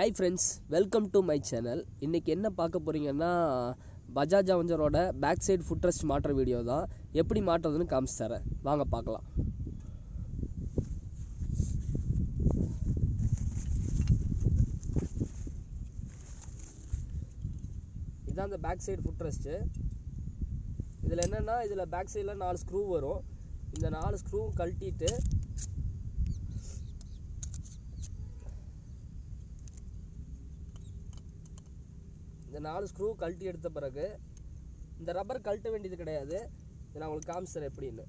hi friends welcome to my channel இன்றைக்கி என்ன பார்க்க போகிறீங்கன்னா பஜாஜ் அவஞ்சரோட பேக் சைடு ஃபுட்ரெஸ்ட் மாட்டுற வீடியோ தான் எப்படி மாட்டுறதுன்னு காமிச்சு தரேன் வாங்க பார்க்கலாம் இதுதான் அந்த பேக் சைடு ஃபுட்ரெஸ்ட்டு இதில் என்னென்னா இதில் பேக் சைடில் நாலு ஸ்க்ரூ வரும் இந்த நாலு ஸ்க்ரூவும் கழட்டிட்டு இந்த நாலு ஸ்க்ரூ கழட்டி எடுத்த பிறகு இந்த ரப்பர் கழட்ட வேண்டியது கிடையாது இதை நான் உங்களுக்கு காமிச்சிடுறேன் எப்படின்னு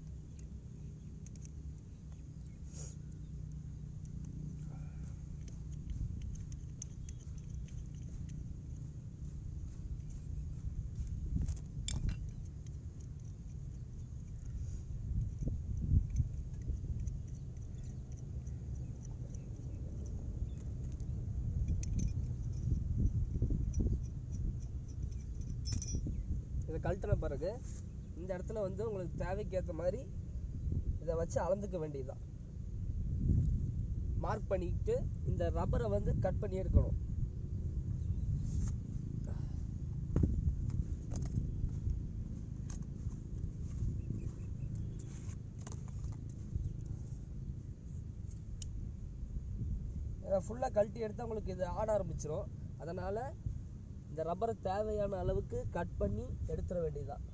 இதை கழட்டின பிறகு இந்த இடத்துல வந்து உங்களுக்கு தேவைக்கு ஏற்ற மாதிரி இதை வச்சு அளந்துக்க வேண்டியதுதான் மார்க் பண்ணிட்டு இந்த ரப்பரை வந்து கட் பண்ணி எடுக்கணும் ஃபுல்லாக கழட்டி எடுத்தால் உங்களுக்கு இது ஆட ஆரம்பிச்சிடும் அதனால் இந்த ரப்பரை தேவையான அளவுக்கு கட் பண்ணி எடுத்துட வேண்டியதுதான்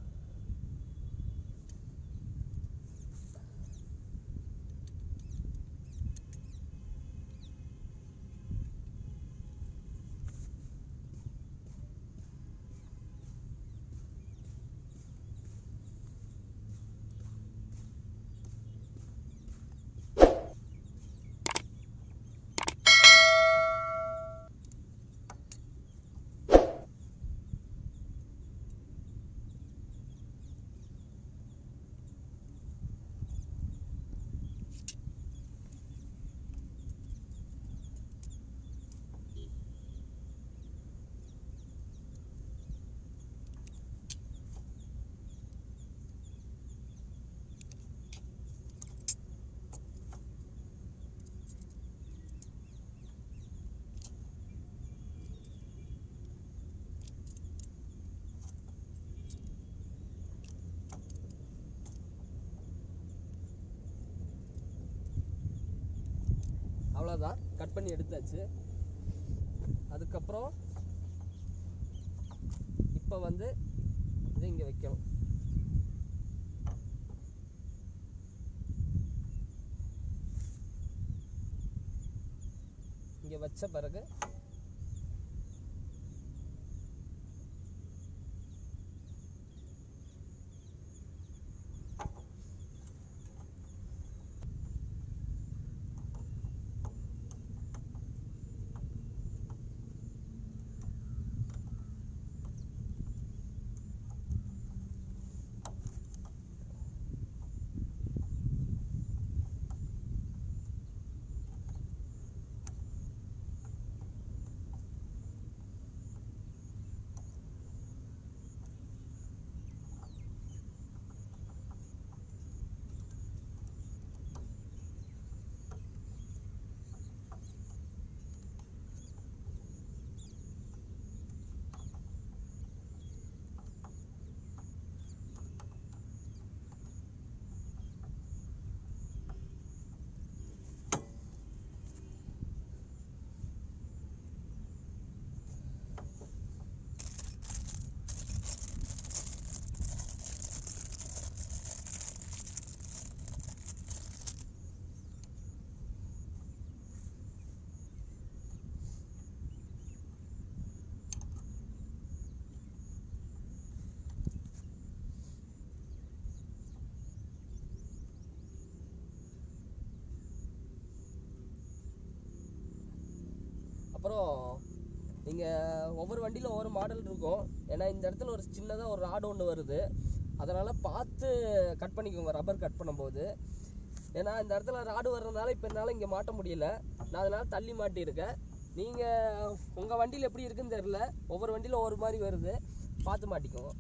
அவ்வளோதான் கட் பண்ணி எடுத்தாச்சு அதுக்கப்புறம் இப்போ வந்து இது இங்கே வைக்கணும் இங்கே வச்ச பிறகு அப்புறம் நீங்கள் ஒவ்வொரு வண்டியில் ஒவ்வொரு மாடல் இருக்கும் ஏன்னா இந்த இடத்துல ஒரு சின்னதாக ஒரு ராடு ஒன்று வருது அதனால் பார்த்து கட் பண்ணிக்கோங்க ரப்பர் கட் பண்ணும்போது ஏன்னா இந்த இடத்துல ராடு வர்றதுனால இப்போ என்னால் இங்கே மாட்ட முடியல நான் அதனால் தள்ளி மாட்டியிருக்கேன் நீங்கள் உங்கள் வண்டியில் எப்படி இருக்குன்னு தெரில ஒவ்வொரு வண்டியில் ஒவ்வொரு மாதிரி வருது பார்த்து மாட்டிக்கோங்க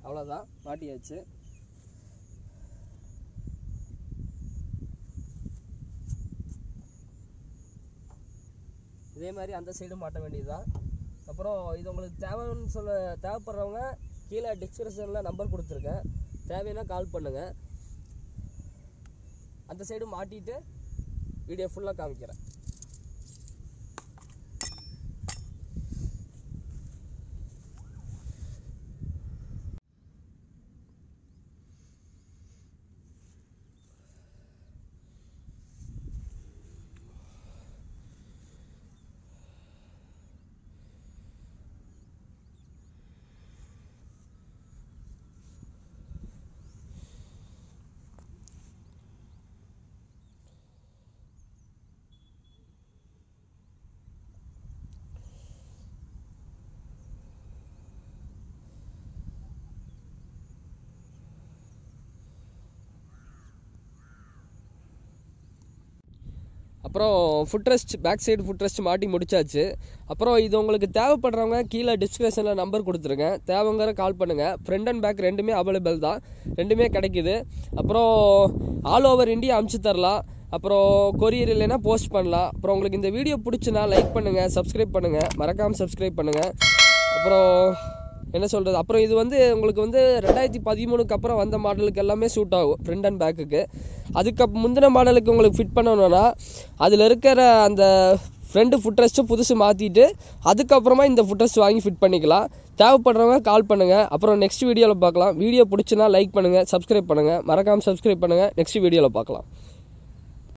அவ்வளோதான் மாட்டியாச்சு இதே மாதிரி அந்த சைடும் மாட்ட வேண்டியதுதான் அப்புறம் இது உங்களுக்கு தேவைன்னு சொல்ல தேவைப்படுறவங்க கீழே டிஸ்கிரிப்ஷனில் நம்பர் கொடுத்துருக்கேன் தேவைன்னா கால் பண்ணுங்கள் அந்த சைடு மாட்டிட்டு வீடியோ ஃபுல்லாக காமிக்கிறேன் அப்புறம் foot rest back side foot rest மாட்டி முடிச்சாச்சு அப்புறம் இது உங்களுக்கு தேவைப்படுறவங்க கீழே டிஸ்கிரிப்ஷனில் நம்பர் கொடுத்துருக்கேன் தேவைங்கிற கால் பண்ணுங்கள் ஃப்ரண்ட் அண்ட் பேக் ரெண்டுமே அவைலபிள் தான் ரெண்டுமே கிடைக்குது அப்புறம் ஆல் ஓவர் இந்தியா அமுச்சு தரலாம் அப்புறம் கொரியர் இல்லைன்னா போஸ்ட் பண்ணலாம் அப்புறம் உங்களுக்கு இந்த வீடியோ பிடிச்சுன்னா லைக் பண்ணுங்கள் சப்ஸ்கிரைப் பண்ணுங்கள் மறக்காமல் சப்ஸ்கிரைப் பண்ணுங்கள் அப்புறம் என்ன சொல்கிறது அப்புறம் இது வந்து உங்களுக்கு வந்து ரெண்டாயிரத்தி பதிமூணுக்கு அப்புறம் வந்த மாடலுக்கு எல்லாமே சூட் ஆகும் ஃப்ரண்ட் அண்ட் பேக்குக்கு அதுக்கு முந்தின மாடலுக்கு உங்களுக்கு ஃபிட் பண்ணணும்னா அதில் இருக்கிற அந்த ஃப்ரண்ட் ஃபுட்ரெஸ்ட்டு புதுசு மாற்றிட்டு அதுக்கப்புறமா இந்த ஃபுட்ரெஸ்ட் வாங்கி ஃபிட் பண்ணிக்கலாம் தேவைப்படுறவங்க கால் பண்ணுங்கள் அப்புறம் நெக்ஸ்ட் வீடியோவில் பார்க்கலாம் வீடியோ பிடிச்சுன்னா லைக் பண்ணுங்கள் சப்ஸ்கிரைப் பண்ணுங்கள் மறக்காமல் சப்ஸ்கிரைப் பண்ணுங்கள் நெக்ஸ்ட் வீடியோவில் பார்க்கலாம்